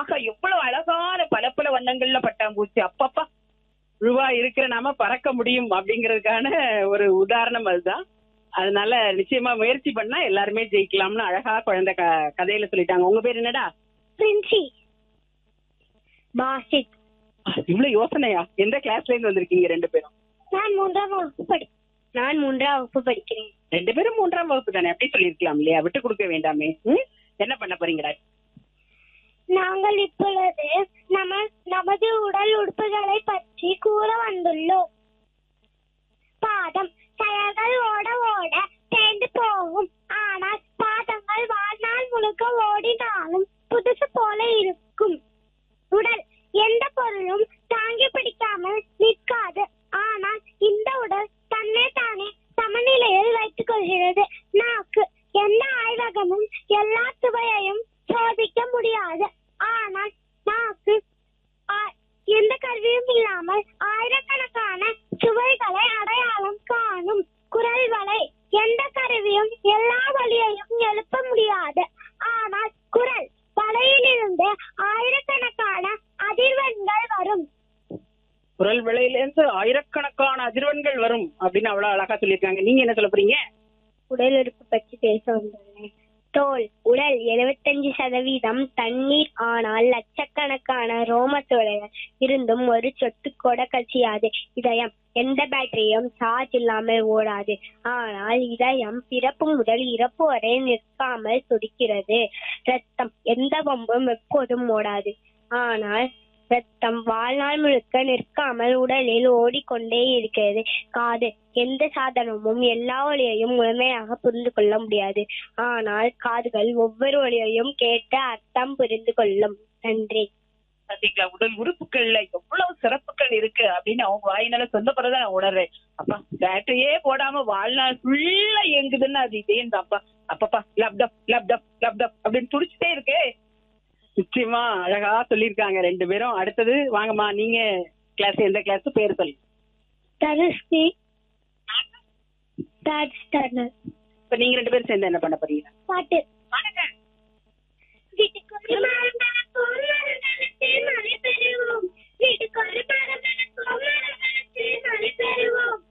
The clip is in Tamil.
ஆக எவ்வளவு அழகான பல பல வண்ணங்கள்ல பட்டாம்பூச்சி அப்பப்பா ரூபா இருக்கிற நாம பறக்க முடியும் அப்படிங்கிறதுக்கான ஒரு உதாரணம் அதுதான் அதனால நிச்சயமா முயற்சி பண்ணா எல்லாருமே ஜெயிக்கலாம்னு அழகா குழந்தை க- கதையில சொல்லிட்டாங்க உங்க பேர் என்னடா பிரின்சி பாசித் இவ்வளவு யோசனையா எந்த கிளாஸ்ல இருந்து வந்திருக்கீங்க ரெண்டு பேரும் நான் மூன்றாம் வகுப்பு படி நான் மூன்றாம் வகுப்பு படிக்கிறேன் ரெண்டு பேரும் மூன்றாம் வகுப்பு தானே அப்படி சொல்லியிருக்கலாம் இல்லையா விட்டு கொடுக்க வேண்டாமே ம்? என்ன பண்ண போறீங்கடா நாங்கள் இப்பொழுது நம நமது உடல் உறுப்புகளை பற்றி கூற வந்துள்ளோம் பாதம் செயல்கள் ஓட ஓட தேய்ந்து போகும் ஆனால் பாதங்கள் வாழ்நாள் முழுக்க ஓடினாலும் புதுசு போல இருக்கும் உடல் எந்த பொருளும் தாங்கி பிடிக்காமல் நிற்காது ஆனால் இந்த உடல் தன்னை தானே சமநிலையில் வைத்துக் கொள்கிறது நாக்கு எந்த ஆய்வகமும் எல்லா சுவையையும் சோதிக்க முடியாது ஆனால் நாக்கு ஆ- எந்த கருவியும் இல்லாமல் ஆயிரக்கணக்கான சுவைகளை அடையாளம் காணும் குரல் வலை எந்த கருவியும் எல்லா வழியையும் எழுப்ப முடியாது ஆனால் குரல் வலையிலிருந்து ஆயிரக்கணக்கான அதிர்வெண்கள் வரும் குரல் விலையில இருந்து ஆயிரக்கணக்கான அதிர்வெண்கள் வரும் அப்படின்னு அவ்வளவு அழகா சொல்லியிருக்காங்க நீங்க என்ன சொல்ல போறீங்க உடல் உறுப்பு பற்றி பேச வந்துள்ளேன் தோல் உடல் 75% சதவீதம் தண்ணீர் ஆனால் லட்சக்கணக்கான ரோம துளைகள் இருந்தும் ஒரு சொட்டு கூட கசியாது இதயம் எந்த பேட்டரியும் சார்ஜ் இல்லாமல் ஓடாது ஆனால் இதயம் பிறப்பு முதல் இறப்பு வரை நிற்காமல் துடிக்கிறது ரத்தம் எந்த பம்பும் எப்போதும் ஓடாது ஆனால் ரத்தம் வாழ்நாள் முழுக்க நிற்காமல் உடலில் ஓடிக்கொண்டே இருக்கிறது காது எந்த சாதனமும் எல்லா ஒளியையும் முழுமையாக புரிந்து கொள்ள முடியாது ஆனால் காதுகள் ஒவ்வொரு ஒளியையும் கேட்டு அர்த்தம் புரிந்து கொள்ளும் நன்றி பாத்தீங்களா உடல் உறுப்புகள்ல எவ்வளவு சிறப்புகள் இருக்கு அப்படின்னு அவங்க வாயினால சொன்னப்பறத நான் உணர்றேன் அப்பா பேட்டரியே போடாம வாழ்நாள் ஃபுல்லா இயங்குதுன்னு அது இதேம் தான்ப்பா அப்பப்பா லப்டப் லப்டப் லப்டப் அப்படின்னு துடிச்சிட்டே இருக்கே நிச்சயமா அழகா சொல்லியிருக்காங்க ரெண்டு பேரும் அடுத்தது வாங்கம்மா நீங்க கிளாஸ் எந்த கிளாஸ் பேர் சொல்லி தனுஷ்கி தேர்ட் ஸ்டாண்டர்ட் இப்ப நீங்க ரெண்டு பேரும் சேர்ந்து என்ன பண்ண போறீங்க பாட்டு வீட்டுக்கு ஒரு மரம் வளர்ப்போம், மரம் வளர்த்து மழை பெறுவோம். வீட்டுக்கு ஒரு மரம் வளர்ப்போம், மரம் வளர்த்து மழை பெறுவோம்.